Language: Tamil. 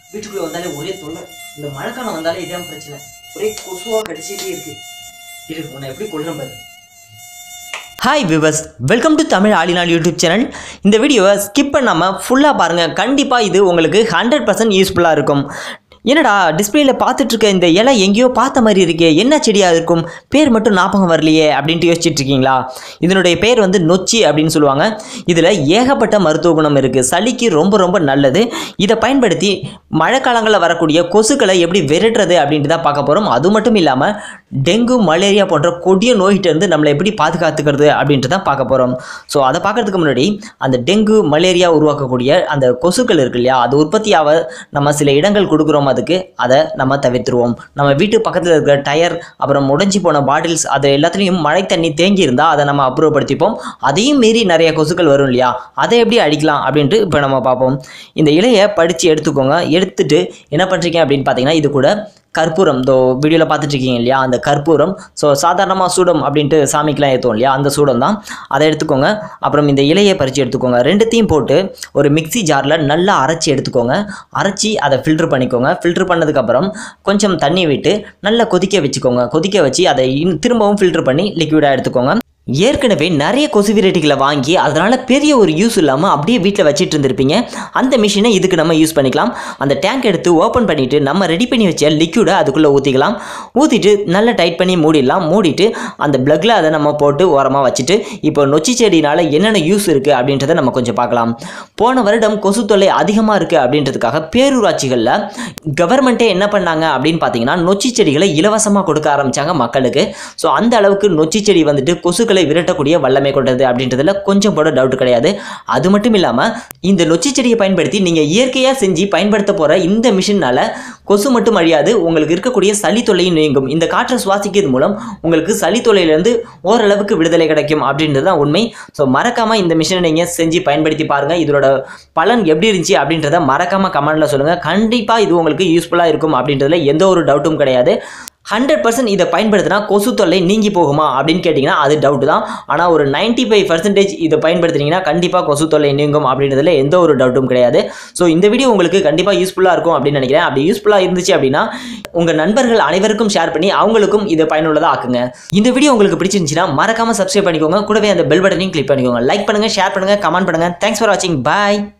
வீட்டுக்குள்ள வந்தாலே ஒரே தொல்லை இந்த மழைக்காலம் வந்தாலே இதான் பிரச்சனை ஒரே கொசுவா கடிச்சிட்டே இருக்கு இரு உன்னை எப்படி கொள்றேன் பாரு hi viewers welcome to Tamil ஆளினால் யூடியூப் சேனல் இந்த வீடியோவை ஸ்கிப் பண்ணாமல் ஃபுல்லாக பாருங்கள் கண்டிப்பாக இது உங்களுக்கு ஹண்ட்ரட் பர்சன்ட் யூஸ்ஃபுல்லாக இருக்கும் என்னடா டிஸ்பிளேல பார்த்துட்டு இருக்க இந்த இலை எங்கேயோ பார்த்த மாதிரி இருக்கே என்ன செடியாக இருக்கும் பேர் மட்டும் ஞாபகம் வரலையே அப்படின்ட்டு யோசிச்சுட்டு இருக்கீங்களா இதனுடைய பேர் வந்து நொச்சி அப்படின்னு சொல்லுவாங்க இதில் ஏகப்பட்ட மருத்துவ குணம் இருக்குது சளிக்கு ரொம்ப ரொம்ப நல்லது இதை பயன்படுத்தி மழைக்காலங்களில் வரக்கூடிய கொசுக்களை எப்படி விரட்டுறது அப்படின்ட்டு தான் பார்க்க போகிறோம் அது மட்டும் இல்லாமல் டெங்கு மலேரியா போன்ற கொடிய நோய்கிட்ட இருந்து நம்மளை எப்படி பாதுகாத்துக்கிறது அப்படின்ட்டு தான் பார்க்க போகிறோம் ஸோ அதை பார்க்கறதுக்கு முன்னாடி அந்த டெங்கு மலேரியா உருவாக்கக்கூடிய அந்த கொசுக்கள் இருக்கு இல்லையா அது உற்பத்தியாக நம்ம சில இடங்கள் கொடுக்குறோம் அதுக்கு அதை நம்ம தவிர்த்துருவோம் நம்ம வீட்டு பக்கத்தில் இருக்கிற டயர் அப்புறம் உடைஞ்சி போன பாட்டில்ஸ் அது எல்லாத்துலேயும் மழை தண்ணி தேங்கி இருந்தால் அதை நம்ம அப்புறப்படுத்திப்போம் அதையும் மீறி நிறைய கொசுக்கள் வரும் இல்லையா அதை எப்படி அடிக்கலாம் அப்படின்ட்டு இப்போ நம்ம பார்ப்போம் இந்த இலையை படித்து எடுத்துக்கோங்க எடுத்துட்டு என்ன பண்ணுறீங்க அப்படின்னு பார்த்தீங்கன்னா இது கூட கற்பூரம் இதோ வீடியோவில் பார்த்துட்டு இருக்கீங்க இல்லையா அந்த கற்பூரம் ஸோ சாதாரணமாக சூடம் அப்படின்ட்டு சாமிக்கெலாம் ஏற்றுவோம் இல்லையா அந்த சூடம் தான் அதை எடுத்துக்கோங்க அப்புறம் இந்த இலையை பறித்து எடுத்துக்கோங்க ரெண்டுத்தையும் போட்டு ஒரு மிக்ஸி ஜாரில் நல்லா அரைச்சி எடுத்துக்கோங்க அரைச்சி அதை ஃபில்ட்ரு பண்ணிக்கோங்க ஃபில்ட்ரு பண்ணதுக்கப்புறம் கொஞ்சம் தண்ணி விட்டு நல்லா கொதிக்க வச்சுக்கோங்க கொதிக்க வச்சு அதை இன் திரும்பவும் ஃபில்ட்ரு பண்ணி லிக்விடாக எடுத்துக்கோங்க ஏற்கனவே நிறைய கொசு வெரைட்டிகளை வாங்கி அதனால் பெரிய ஒரு யூஸ் இல்லாமல் அப்படியே வீட்டில் வச்சிட்டு இருந்திருப்பீங்க அந்த மிஷினை இதுக்கு நம்ம யூஸ் பண்ணிக்கலாம் அந்த டேங்க் எடுத்து ஓப்பன் பண்ணிவிட்டு நம்ம ரெடி பண்ணி வச்ச லிக்யூடை அதுக்குள்ளே ஊற்றிக்கலாம் ஊற்றிட்டு நல்லா டைட் பண்ணி மூடிடலாம் மூடிட்டு அந்த ப்ளக்கில் அதை நம்ம போட்டு ஓரமாக வச்சுட்டு இப்போ நொச்சி செடியினால் என்னென்ன யூஸ் இருக்குது அப்படின்றத நம்ம கொஞ்சம் பார்க்கலாம் போன வருடம் கொசு தொல்லை அதிகமாக இருக்குது அப்படின்றதுக்காக பேரூராட்சிகளில் கவர்மெண்ட்டே என்ன பண்ணாங்க அப்படின்னு பார்த்தீங்கன்னா நொச்சி செடிகளை இலவசமாக கொடுக்க ஆரம்பித்தாங்க மக்களுக்கு ஸோ அந்த அளவுக்கு நொச்சி செடி வந்துட்டு கொசுக்களை விரட்டக்கூடிய வல்லமை கொண்டது அப்படின்றதுல கொஞ்சம் கூட டவுட் கிடையாது அது மட்டும் இல்லாமல் இந்த நொச்சி செடியை பயன்படுத்தி நீங்கள் இயற்கையாக செஞ்சு பயன்படுத்த போகிற இந்த மிஷினால் கொசு மட்டும் அழியாது உங்களுக்கு இருக்கக்கூடிய சளி தொல்லையும் நீங்கும் இந்த காற்றை சுவாசிக்கிறது மூலம் உங்களுக்கு சளி தொல்லையிலேருந்து ஓரளவுக்கு விடுதலை கிடைக்கும் அப்படின்றது தான் உண்மை ஸோ மறக்காமல் இந்த மிஷினை நீங்கள் செஞ்சு பயன்படுத்தி பாருங்கள் இதோட பலன் எப்படி இருந்துச்சு அப்படின்றத மறக்காமல் கமெண்ட்டில் சொல்லுங்கள் கண்டிப்பாக இது உங்களுக்கு யூஸ்ஃபுல்லாக இருக்கும் அப்படின்றதுல எந்த ஒரு டவுட்டும் கிடையாது ஹண்ட்ரட் பர்சன்ட் இதை பயன்படுத்தினா கொசு தொல்லை நீங்கி போகுமா அப்படின்னு கேட்டிங்கன்னா அது டவுட் தான் ஆனால் ஒரு நைன்ட்டி ஃபைவ் பர்சன்டேஜ் இதை பயன்படுத்துனீங்கன்னா கண்டிப்பாக கொசு தொல்லை நீங்கும் அப்படின்றதுல எந்த ஒரு டவுட்டும் கிடையாது ஸோ இந்த வீடியோ உங்களுக்கு கண்டிப்பாக யூஸ்ஃபுல்லாக இருக்கும் அப்படின்னு நினைக்கிறேன் அப்படி யூஸ்ஃபுல்லாக இருந்துச்சு அப்படின்னா உங்கள் நண்பர்கள் அனைவருக்கும் ஷேர் பண்ணி அவங்களுக்கும் இதை பயனுள்ளதாக ஆக்குங்க இந்த வீடியோ உங்களுக்கு பிடிச்சிருந்துச்சுன்னா மறக்காமல் சப்ஸ்கிரைப் பண்ணிக்கோங்க கூடவே அந்த பெல் பட்டனையும் கிளிக் பண்ணிக்கோங்க லைக் பண்ணுங்கள் ஷேர் பண்ணுங்கள் கமெண்ட் பண்ணுங்கள் தேங்க்ஸ் ஃபார் வாட்சிங் பாய்